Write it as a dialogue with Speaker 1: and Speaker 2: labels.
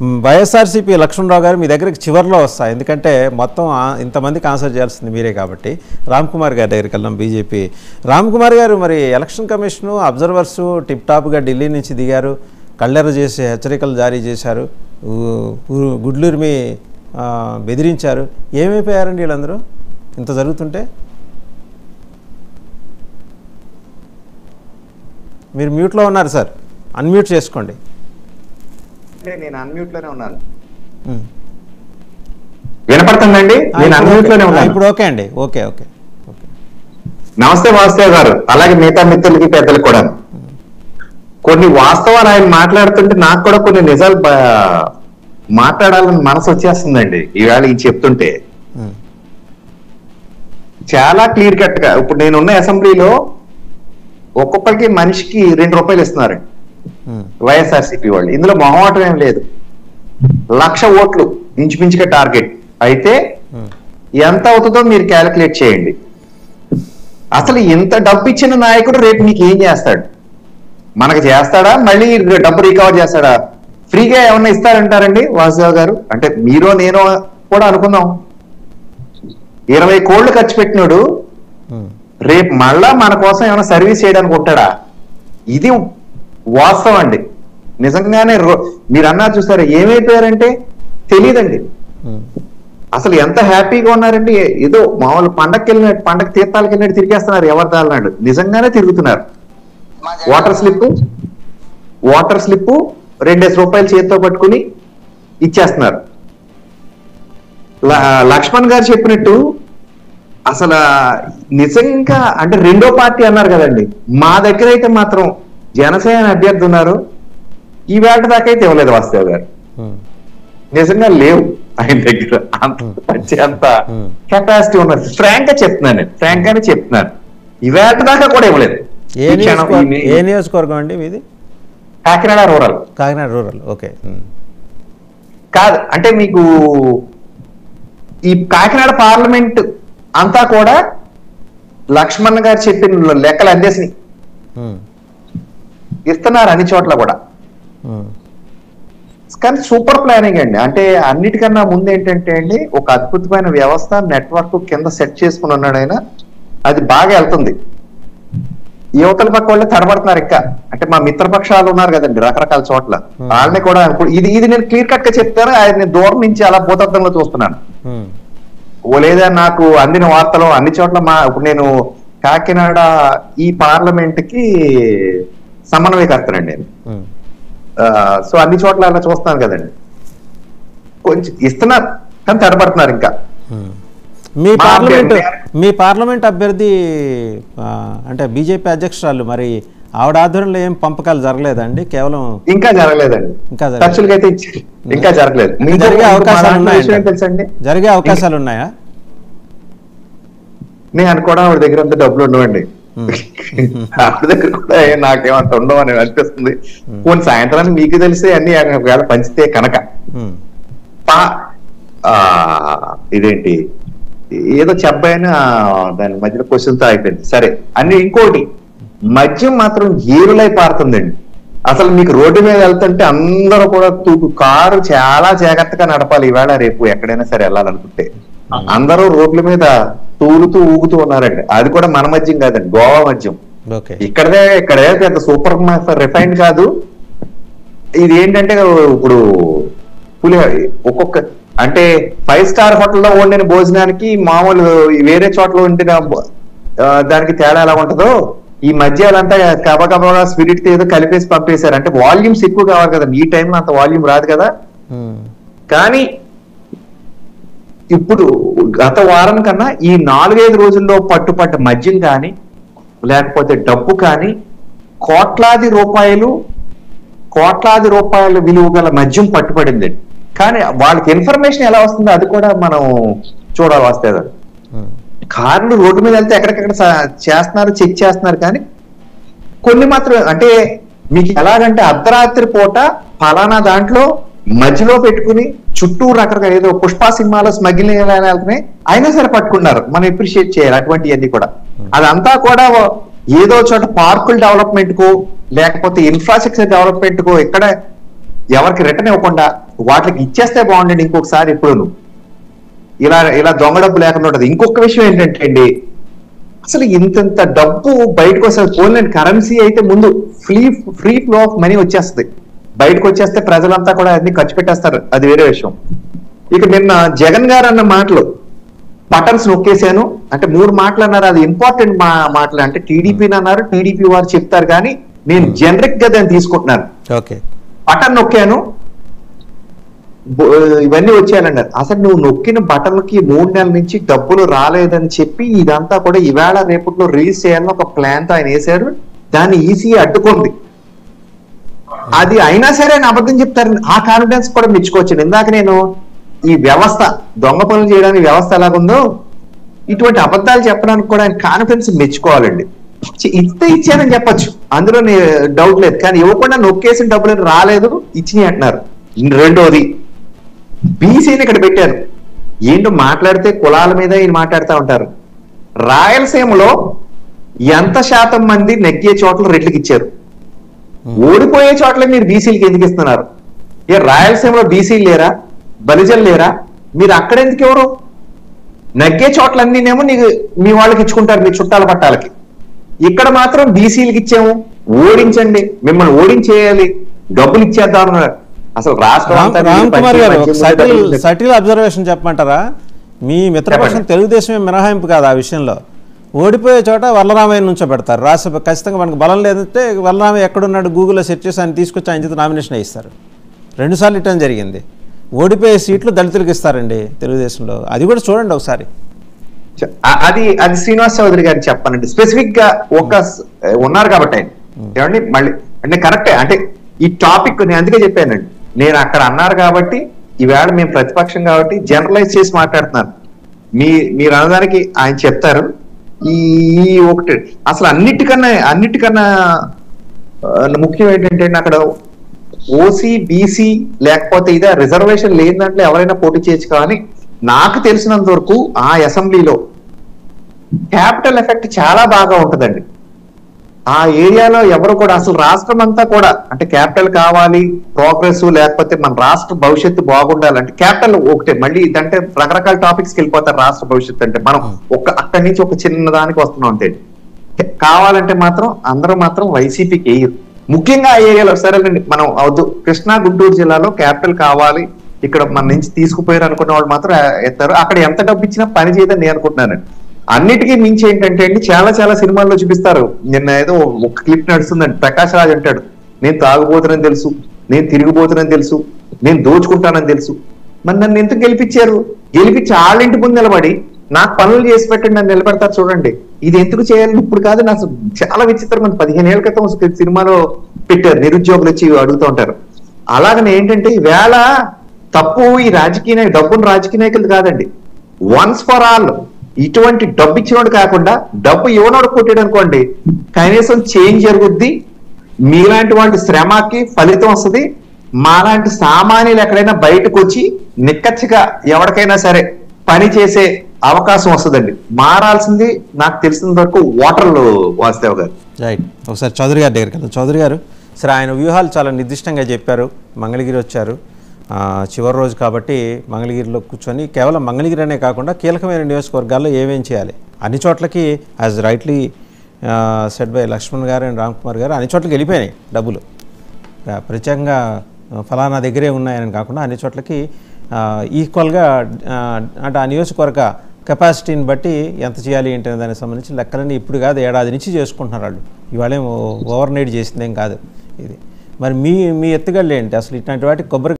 Speaker 1: మ్, వైఎస్ఆర్సీపీ లక్ష్మణరావు గారు మీ దగ్గరికి చివరిలో వస్తా ఎందుకంటే మొత్తం ఆ- ఇంతమందికి ఆన్సర్ చేయాల్సింది మీరే కాబట్టి రామ్ కుమార్ గారి దగ్గరికి వెళ్ళాం బీజేపీ రామ్ కుమార్ గారు మరి ఎలక్షన్ కమిషను అబ్జర్వర్స్ టిప్ టాప్గా ఢిల్లీ నుంచి దిగారు కళ్ళెర చేసి హెచ్చరికలు జారీ చేశారు ఊ- ఊరు- గుడ్లూరిమి ఆ, బెదిరించారు ఏమైపోయారండి వీళ్ళందరూ ఇంత జరుగుతుంటే మీరు మ్యూట్లో ఉన్నారు సార్ అన్మ్యూట్ చేసుకోండి
Speaker 2: అంటే నేను అన్మ్యూట్ లోనే ఉన్నాను
Speaker 1: మ్.
Speaker 2: వినపడుతుందండి
Speaker 1: ఆ,
Speaker 2: నేను
Speaker 1: ఇప్పుడు
Speaker 2: అన్మ్యూట్ లోనే
Speaker 1: ఓకే. ఆ,
Speaker 2: ఉన్నాను
Speaker 1: ఇప్పుడు ఓకే అండి ఓకే ఓకే ఓకే
Speaker 2: నమస్తే వాసుదేవ్ గారు అలాగే మిగతా మిత్రులకి పెద్దలకు కూడా కొన్ని వాస్తవాలు ఆయన మాట్లాడుతుంటే నాకు కూడా కొన్ని నిజాలు బా- మాట్లాడాలని మనసు వచ్చేస్తుందండి ఈవేళ ఈ చెప్తుంటే
Speaker 1: మ్.
Speaker 2: చాలా క్లియర్ కట్ గా ఇప్పుడు నేనున్న అసెంబ్లీలో ఒక్కొక్కరికి మనిషికి రెండు రూపాయలు ఇస్తున్నారు
Speaker 1: మ్.
Speaker 2: వైఎస్ఆర్సీపీ వాళ్ళు ఇందులో మొహమాటం ఏం లేదు లక్ష ఓట్లు ఇంచుమించుగా టార్గెట్ అయితే
Speaker 1: మ్.
Speaker 2: ఎంత అవుతుందో మీరు క్యాలిక్యులేట్ చేయండి అసలు ఇంత డబ్బు ఇచ్చిన నాయకుడు రేపు మీకు ఏం చేస్తాడు మనకు చేస్తాడా మళ్ళీ డబ్బు రికవర్ చేస్తాడా ఫ్రీగా ఏమన్నా ఇస్తారంటారండి వాసుదేవ్ గారు అంటే మీరు నేను కూడా అనుకుందాం ఇరవై కోళ్ళు ఖర్చు పెట్టినాడు
Speaker 1: మ్.
Speaker 2: రేపు మళ్ళా మన కోసం ఏమైనా సర్వీస్ చేయడానికి ఉంటాడా ఇది వాస్తవం అండి నిజంగానే రో- మీరు అన్నారు చూసారా ఏమైపోయారంటే తెలియదండి
Speaker 1: మ్.
Speaker 2: అసలు ఎంత హ్యాపీగా ఉన్నారండి ఏదో మామూలు పండగకి వెళ్ళినట్టు పండగ తీర్థాలకు వెళ్ళినట్టు తిరిగేస్తున్నారు ఎవరి దాల్నాడు నిజంగానే తిరుగుతున్నారు వాటర్ స్లిప్ వాటర్ స్లిప్ రెండేసి రూపాయలు చేతితో పట్టుకుని ఇచ్చేస్తున్నారు ల- లక్ష్మణ్ గారు చెప్పినట్టు అసలు నిజంగా అంటే రెండో పార్టీ అన్నారు కదండి మా దగ్గర అయితే మాత్రం జనసేన అభ్యర్థి ఉన్నారు ఈ వేట దాకా అయితే ఇవ్వలేదు వాస్తవ్ గారు
Speaker 1: మ్.
Speaker 2: నిజంగా లేవు ఆయన దగ్గర అంత మంచి అంత
Speaker 1: Hmm.
Speaker 2: కెపాసిటీ ఉన్నది ఫ్రాంక్ గా చెప్తున్నాను నేను ఫ్రాంక్ గానే చెప్తున్నాను ఈ వేట దాకా కూడా ఇవ్వలేదు
Speaker 1: ఏ
Speaker 2: ఈ క్షణం
Speaker 1: నియోజకవర్గం
Speaker 2: ఈ-
Speaker 1: ఏ నియోజకవర్గం అండి మీది
Speaker 2: Kakinada rural
Speaker 1: Kakinada rural okay మ్.
Speaker 2: కాదు అంటే మీకు ఈ కాకినాడ పార్లమెంట్ అంతా కూడా లక్ష్మణ్ గారు చెప్పిన లెక్కలు అందేసి
Speaker 1: మ్.
Speaker 2: ఇస్తున్నారు అన్ని చోట్ల కూడా
Speaker 1: మ్.
Speaker 2: కానీ సూపర్ ప్లానింగ్ అండి అంటే అన్నిటికన్నా ముందు ఏంటంటే అండి ఒక అద్భుతమైన వ్యవస్థ నెట్వర్క్ కింద సెట్ చేసుకుని ఉన్నాడు ఆయన అది బాగా వెళ్తుంది యువతల పక్క వాళ్ళే తడబడుతున్నారు ఇంకా అంటే మా మిత్రపక్షాలు ఉన్నారు కదండి రకరకాల చోట్ల
Speaker 1: Hmm.
Speaker 2: వాళ్ళని కూడా ఇప్పుడు ఇది ఇది నేను క్లియర్ కట్ గా చెప్తాను ఆయన నేను దూరం నుంచి అలా భూతత్వంలో చూస్తున్నాను
Speaker 1: మ్.
Speaker 2: ఓ లేదా నాకు అందిన వార్తలు అన్ని చోట్ల మా ఇప్పుడు నేను కాకినాడ ఈ పార్లమెంట్ కి సమన్వయకర్తనండి నేను
Speaker 1: మ్.
Speaker 2: ఆ, సో అన్ని చోట్ల అలా చూస్తున్నాను కదండి కొంచెం ఇస్తున్నారు కానీ తడబడుతున్నారు ఇంకా
Speaker 1: మ్. మీ
Speaker 2: మా
Speaker 1: పార్లమెంట్
Speaker 2: అభ్యర్థి-
Speaker 1: మీ పార్లమెంట్ అభ్యర్థి ఆ, అంటే బీజేపీ అధ్యక్షురాలు మరి ఆవిడ ఆధ్వర్యంలో ఏం పంపకాలు జరగలేదండి కేవలం
Speaker 2: ఇంకా జరగలేదండి
Speaker 1: ఇంకా జరగలేదు.
Speaker 2: ఖర్చులకి అయితే ఇచ్చారు ఇంకా జరగలేదు మీకు
Speaker 1: జరిగే
Speaker 2: ఇంకో
Speaker 1: అవకాశాలు
Speaker 2: మరొక
Speaker 1: ఉన్నాయంట.
Speaker 2: విషయం ఏం తెలుసండి
Speaker 1: జరిగే అవకాశాలు ఉన్నాయా
Speaker 2: నేను అనుకోవడం ఆవిడ దగ్గర అంత డబ్బులు ఉండవండి ఆవిడ దగ్గర కూడా ఏ నాకేమంత ఉండవు అని అనిపిస్తుంది కొన్ని సాయంత్రానికి మీకు తెలిసే అన్ని ఆయన ఒకవేళ పంచితే కనుక
Speaker 1: మ్.
Speaker 2: పా- ఆ, ఇదేంటి ఏదో చెప్పాయని దాని మధ్యలో క్వశ్చన్ తో అయిపోయింది సరే అన్ని ఇంకోటి మద్యం మాత్రం ఏరులై పారుతుందండి అసలు మీకు రోడ్డు మీద వెళ్తుంటే అందరూ కూడా తూకు కారు చాలా జాగ్రత్తగా నడపాలి ఈవేళ రేపు ఎక్కడైనా సరే వెళ్ళాలనుకుంటే అందరూ రోడ్ల మీద తూలుతూ ఊగుతూ ఉన్నారండి అది కూడా మన మద్యం కాదండి గోవా మద్యం
Speaker 1: ఓకే
Speaker 2: ఇక్కడదే ఇక్కడే పెద్ద సూపర్ రిఫైన్ కాదు ఇది ఏంటంటే ఇప్పుడు పులి ఒక్కొక్క అంటే ఫైవ్ స్టార్ హోటల్లో వండిన భోజనానికి మామూలు వేరే చోట్ల వండిన భో- ఆ, దానికి తేడా ఎలా ఉంటుందో ఈ మధ్యాలంతా కబగబగా స్పిరిట్ ఏదో కలిపేసి పంపేశారు అంటే వాల్యూమ్స్ ఎక్కువ కావాలి కదా ఈ టైంలో అంత వాల్యూమ్ రాదు కదా
Speaker 1: మ్.
Speaker 2: కానీ ఇప్పుడు గత వారం కన్నా ఈ నాలుగైదు రోజుల్లో పట్టుపట్ట మద్యం కానీ లేకపోతే డబ్బు కానీ కోట్లాది రూపాయలు కోట్లాది రూపాయల విలువ గల మద్యం పట్టుబడిందండి కానీ వాళ్ళకి ఇన్ఫర్మేషన్ ఎలా వస్తుందో అది కూడా మనం చూడాలి వస్తుంది
Speaker 1: మ్.
Speaker 2: కార్లు రోడ్డు మీద వెళ్తే ఎక్కడికక్కడ స- చేస్తున్నారు చెక్ చేస్తున్నారు కానీ కొన్ని మాత్రం అంటే మీకు ఎలాగంటే అర్ధరాత్రి పూట ఫలానా దాంట్లో మధ్యలో పెట్టుకుని చుట్టూ రకరకాల ఏదో పుష్ప సినిమాలో స్మగ్లింగ్ వెళ్తున్నాయి అయినా సరే పట్టుకున్నారు మనం అప్రిషియేట్ చేయాలి అటువంటివన్నీ కూడా అదంతా కూడా ఏదో చోట పార్కుల డెవలప్మెంట్ కో లేకపోతే ఇన్ఫ్రాస్ట్రక్చర్ డెవలప్మెంట్ కో ఇక్కడ ఎవరికి రిటర్న్ ఇవ్వకుండా వాటికి ఇచ్చేస్తే బాగుండండి ఇంకొకసారి ఎప్పుడు ఇలా ఇలా దొంగ డబ్బు లేకుండా ఉంటది ఇంకొక విషయం ఏంటంటే అండి అసలు ఇంతంత డబ్బు బయటకు వస్తుంది పోన్లేండి కరెన్సీ అయితే ముందు free free flow of money వచ్చేస్తుంది బయటకు వచ్చేస్తే ప్రజలంతా కూడా అన్ని ఖర్చు పెట్టేస్తారు అది వేరే విషయం ఇక నిన్న జగన్ గారు అన్న మాటలు బటన్స్ నొక్కేశాను అంటే మూడు మాటలు అన్నారు అది ఇంపార్టెంట్ మా మాటలు అంటే టీడీపీని అన్నారు టీడీపీ వారు చెప్తారు కానీ నేను జనరిక్ గా దాన్ని తీసుకుంటున్నాను
Speaker 1: ఓకే
Speaker 2: బటన్ నొక్కాను బో- ఇవన్నీ వచ్చాయన్నారు అసలు నువ్వు నొక్కిన బటన్కి మూడు నెలల నుంచి డబ్బులు రాలేదని చెప్పి ఇదంతా కూడా ఈవేళ రేపట్లో రిలీజ్ చేయాలని ఒక ప్లాన్ తో ఆయన వేశారు దాన్ని ఈసీ అడ్డుకుంది అది అయినా సరే ఆయన అబద్ధం చెప్తారు ఆ కాన్ఫిడెన్స్ కూడా మెచ్చుకోవచ్చు ఇందాక నేను ఈ వ్యవస్థ దొంగ పనులు చేయడానికి వ్యవస్థ ఎలాగుందో ఇటువంటి అబద్ధాలు చెప్పడానికి కూడా ఆయన కాన్ఫిడెన్స్ మెచ్చుకోవాలండి చి- ఇస్తే ఇచ్చానని చెప్పొచ్చు అందులో డౌట్ లేదు కానీ ఇవ్వకుండా నొక్కేసిన డబ్బులు రాలేదు ఇచ్చినాయి అంటున్నారు రెండోది బీసీని ఇక్కడ పెట్టారు ఏంటో మాట్లాడితే కులాల మీద ఈయన మాట్లాడుతూ ఉంటారు రాయలసీమలో ఎంత శాతం మంది నెగ్గే చోట్ల రెట్లకి ఇచ్చారు ఓడిపోయే చోట్ల మీరు బీసీలకి ఎందుకు ఇస్తున్నారు ఏ రాయలసీమలో బీసీలు లేరా బలిజలు లేరా మీరు అక్కడ ఎందుకు ఎవరు నగ్గే చోట్లన్నీనేమో నీకు మీ వాళ్ళకి ఇచ్చుకుంటారు మీ చుట్టాల పట్టాలకి ఇక్కడ మాత్రం బీసీలకి ఇచ్చాము ఓడించండి మిమ్మల్ని ఓడించేయాలి డబ్బులు ఇచ్చేద్దాం అన్నారు అసలు రాష్ట్రం
Speaker 1: రామ్
Speaker 2: అంతా
Speaker 1: రామ్
Speaker 2: మీరు
Speaker 1: కుమార్ గారు
Speaker 2: పంచే
Speaker 1: ఒక
Speaker 2: ముందే
Speaker 1: సటిల్
Speaker 2: డబ్బులు
Speaker 1: సటిల్ అబ్జర్వేషన్ చెప్పమంటారా మీ మిత్రపక్షం
Speaker 2: చెప్పండి.
Speaker 1: తెలుగుదేశమే మినహాయింపు కాదు ఆ విషయంలో ఓడిపోయే చోట వల్లరామయ్య నుంచో పెడతారు రాష్ట్ర ఖచ్చితంగా మనకు బలం లేదంటే వల్లరామయ్య ఎక్కడున్నాడు గూగుల్లో సెర్చ్ చేసి ఆయన తీసుకొచ్చి ఆయన చేత నామినేషన్ ఇస్తారు రెండుసార్లు ఇట్టడం జరిగింది ఓడిపోయే సీట్లు దళితులకు ఇస్తారండి తెలుగుదేశంలో అది కూడా చూడండి ఒకసారి
Speaker 2: చ- ఆ- అది అది శ్రీనివాస్ చౌదరి గారు చెప్పానండి స్పెసిఫిక్ గా ఒక స- ఉన్నారు కాబట్టి ఆయన ఏమండి మళ్ళీ అంటే కరెక్టే అంటే ఈ టాపిక్ నేను అందుకే చెప్పానండి నేను అక్కడ అన్నారు కాబట్టి ఈవేళ మేము ప్రతిపక్షం కాబట్టి జనరలైజ్ చేసి మాట్లాడుతున్నాను మీ మీరు అనడానికి ఆయన చెప్తారు ఈ ఈ ఒకటి అసలు అన్నిటికన్నా అన్నిటికన్నా ఆ, ముఖ్యం ఏంటంటే అక్కడ ఓసీ బీసీ లేకపోతే ఇదే రిజర్వేషన్ లేని దాంట్లో ఎవరైనా పోటీ చేయొచ్చు కానీ నాకు తెలిసినంత వరకు ఆ అసెంబ్లీలో క్యాపిటల్ ఎఫెక్ట్ చాలా బాగా ఉంటదండి ఆ ఏరియాలో ఎవరు కూడా అసలు రాష్ట్రం అంతా కూడా అంటే క్యాపిటల్ కావాలి ప్రోగ్రెస్ లేకపోతే మన రాష్ట్ర భవిష్యత్తు బాగుండాలి అంటే క్యాపిటల్ ఒకటే మళ్ళీ ఇదంటే రకరకాల టాపిక్స్ కి వెళ్ళిపోతారు రాష్ట్ర భవిష్యత్తు అంటే మనం ఒక అక్కడి నుంచి ఒక చిన్న దానికి వస్తున్నాం అంతే కావాలంటే మాత్రం అందరూ మాత్రం వైసీపీకి వేయరు ముఖ్యంగా ఆ ఏరియాలో సరేనండి మనం అవద్దు కృష్ణా గుంటూరు జిల్లాలో క్యాపిటల్ కావాలి ఇక్కడ మన నుంచి తీసుకుపోయారు అనుకున్న వాళ్ళు మాత్రం ఎత్తారు అక్కడ ఎంత డబ్బు ఇచ్చినా పని చేయదని నేను అనుకుంటున్నానండి అన్నిటికీ మించి ఏంటంటే అండి చాలా చాలా సినిమాల్లో చూపిస్తారు నిన్న ఏదో ఒక క్లిప్ నడుస్తుందండి ప్రకాష్ రాజ్ అంటాడు నేను తాగుబోతునని తెలుసు నేను తిరిగిపోతునని తెలుసు నేను దోచుకుంటానని తెలుసు మరి నన్ను ఎందుకు గెలిపించారు గెలిపించి వాళ్ళింటి ముందు నిలబడి నాకు పనులు చేసి పెట్టండి నన్ను నిలబెడతారు చూడండి ఇది ఎందుకు చేయాలని ఇప్పుడు కాదు నాకు చాలా విచిత్రంగా ఉంది పదిహేను ఏళ్ల క్రితం ఒక సినిమాలో పెట్టారు నిరుద్యోగులు వచ్చి అడుగుతూ ఉంటారు అలాగనే ఏంటంటే ఈవేళ తప్పు ఈ రాజకీయ నాయ- డబ్బును రాజకీయ నాయకులు కాదండి వన్స్ ఫర్ ఆల్ ఇటువంటి డబ్బు ఇచ్చినోడు కాకుండా డబ్బు ఇవ్వనోడు కొట్టాడు అనుకోండి కనీసం చేంజ్ జరుగుద్ది మీలాంటి వాళ్ళ శ్రమకి ఫలితం వస్తుంది మాలాంటి సామాన్యులు ఎక్కడైనా బయటకు వచ్చి నిక్కచ్చిగా ఎవరికైనా సరే పని చేసే అవకాశం వస్తుందండి మారాల్సింది నాకు తెలిసినంత వరకు ఓటర్లు వాసుదేవ్ గారు
Speaker 1: రైట్ ఒకసారి చౌదరి గారి దగ్గరికి వెళ్దాం చౌదరి గారు సరే ఆయన వ్యూహాలు చాలా నిర్దిష్టంగా చెప్పారు మంగళగిరి వచ్చారు ఆ, చివరి రోజు కాబట్టి మంగళగిరిలో కూర్చొని కేవలం మంగళగిరి అనే కాకుండా కీలకమైన నియోజకవర్గాల్లో ఏమేం చేయాలి అన్ని చోట్లకి as rightly set by Lakshman garu and Ram Kumar గారు అన్ని చోట్లకి వెళ్ళిపోయినాయి డబ్బులు ఆ, ప్రత్యేకంగా ఆ, ఫలానా దగ్గరే ఉన్నాయని కాకుండా అన్ని చోట్లకి ఈక్వల్గా అంటే ఆ నియోజకవర్గ కెపాసిటీని బట్టి ఎంత చేయాలి ఏంటి అనే దానికి సంబంధించి లెక్కలన్నీ ఇప్పుడు కాదు ఏడాది నుంచి చేసుకుంటున్నారు వాళ్ళు ఇవాళేం ఓవర్ నైట్ చేసిందేం కాదు ఇది మరి మీ మీ ఎత్తుగడలు ఏంటి అసలు ఇట్లాంటి వాటికి కొబ్బరి